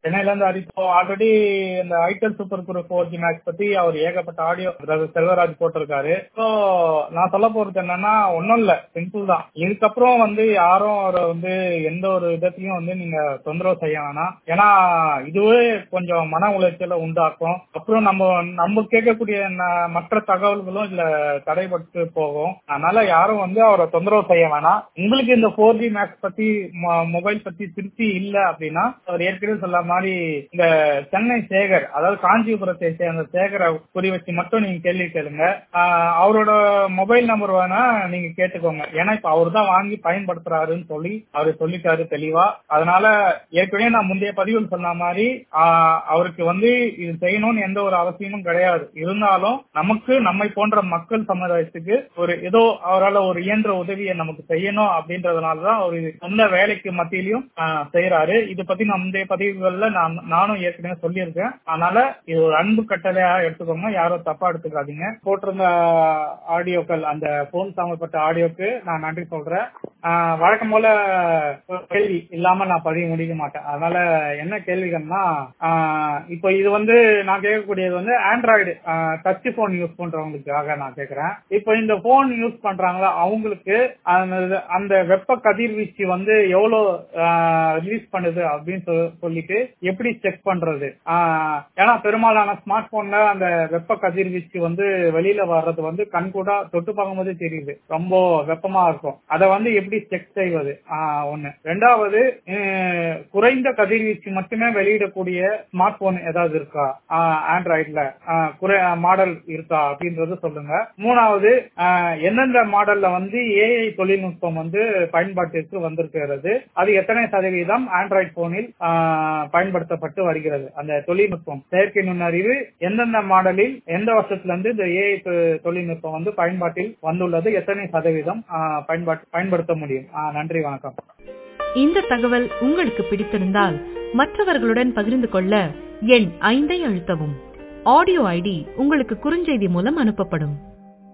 சென்னையில இருந்து ஹரிப்போ ஆல்ரெடி இந்த itel super guru four G max பத்தி அவர் ஏகப்பட்ட ஆடியோ செல்வராஜ் போட்டிருக்காரு ஸோ நான் சொல்ல போறது என்னன்னா ஒன்றும் இல்ல சிம்பிள் தான் இதுக்கப்புறம் வந்து யாரும் அவரை வந்து எந்த ஒரு விதத்தையும் வந்து நீங்க தொந்தரவு செய்ய வேணாம் ஏன்னா இதுவே கொஞ்சம் மன உளைச்சலை உண்டாக்கும் அப்புறம் நம்ம நம்ம கேட்கக்கூடிய ந- மற்ற தகவல்களும் இதுல தடைபட்டு போகும் அதனால யாரும் வந்து அவரை தொந்தரவு செய்ய வேணாம் உங்களுக்கு இந்த ஃபோர் ஜி மேக்ஸ் பத்தி மொபைல் பத்தி திருப்தி இல்ல அப்படின்னா அவர் ஏற்கனவே சொன்ன மாதிரி இந்த சென்னை சேகர் அதாவது காஞ்சிபுரத்தை சேர்ந்த சேகரை குறி வச்சு மட்டும் நீங்க கேள்வி கேளுங்க ஆஹ் அவரோட மொபைல் நம்பர் வேணா நீங்க கேட்டுக்கோங்க ஏன்னா இப்ப அவர் தான் வாங்கி பயன்படுத்துறாருன்னு சொல்லி அவரு சொல்லிட்டாரு தெளிவா அதனால ஏற்கனவே நான் முந்தைய பதிவில் சொன்ன மாதிரி ஆஹ் அவருக்கு வந்து இது செய்யணும்னு எந்த ஒரு அவசியமும் கிடையாது இருந்தாலும் நமக்கு நம்மை போன்ற மக்கள் சமுதாயத்துக்கு ஒரு ஏதோ அவரால் ஒரு இயன்ற உதவியை நமக்கு செய்யணும் அப்படின்றதுனாலதான் அவர் இது சொந்த வேலைக்கு மத்தியிலையும் ஆஹ் செய்யறாரு இது பத்தி நான் முந்தைய பதிவுகள்ல நான் நானும் ஏற்கனவே சொல்லியிருக்கேன் அதனால இது ஒரு அன்பு கட்டளையா எடுத்துக்கோங்க யாரும் தப்பா எடுத்துக்காதீங்க போட்டிருந்த ஆடியோக்கள் அந்த போன் சம்பந்தப்பட்ட ஆடியோக்கு நான் நன்றி சொல்றேன் ஆஹ் வழக்கம் போல ஒரு கேள்வி இல்லாம நான் பதிவு முடிக்க மாட்டேன் அதனால என்ன கேள்விகள்னா ஆஹ் இப்போ இது வந்து நான் கேட்கக்கூடியது வந்து ஆண்ட்ராய்டு டச் போன் யூஸ் பண்றவங்களுக்காக நான் கேக்குறேன் இப்போ இந்த போன் யூஸ் பண்றாங்களா அவங்களுக்கு அந்த- அந்த வெப்ப கதிர்வீச்சு வந்து எவ்வளவு ரிலீஸ் பண்ணுது அப்படின்னு சொ- சொல்லிட்டு எப்படி செக் பண்றது ஆஹ் ஏன்னா பெரும்பாலான ஸ்மார்ட் போன்ல அந்த வெப்ப கதிர்வீச்சு வந்து வெளியில வர்றது வந்து கண்கூடா தொட்டு பார்க்கும்போது தெரியுது ரொம்ப வெப்பமா இருக்கும் அதை வந்து எப்படி செக் செய்வது ஆஹ் ஒண்ணு ரெண்டாவது அஹ் குறைந்த கதிர்வீச்சு மட்டுமே வெளியிடக்கூடிய ஸ்மார்ட் போன் ஏதாவது இருக்கா ஆண்ட்ராய்டுல குறை மாடல் இருக்கா அப்படின்றது சொல்லுங்க மூணாவது ஆஹ் எந்தெந்த மாடல்ல வந்து ஏஐ தொழில்நுட்பம் வந்து பயன்பாட்டிற்கு வந்திருக்கிறது அது எத்தனை சதவீதம் ஆண்ட்ராய்டு போனில் பயன்படுத்தப்பட்டு வருகிறது அந்த தொழில்நுட்பம் செயற்கை நுண்ணறிவு எந்தெந்த மாடலில் எந்த வருஷத்துல இருந்து இந்த ஏஐ தொழில்நுட்பம் வந்து பயன்பாட்டில் வந்துள்ளது எத்தனை சதவீதம் ஆஹ் பயன்பாட்டு பயன்படுத்த முடியும் ஆஹ் நன்றி வணக்கம் இந்த தகவல் உங்களுக்கு பிடித்திருந்தால் மற்றவர்களுடன் பகிர்ந்து கொள்ள எண் ஐந்தை அழுத்தவும் ஆடியோ ஐடி உங்களுக்கு குறுஞ்செய்தி மூலம் அனுப்பப்படும்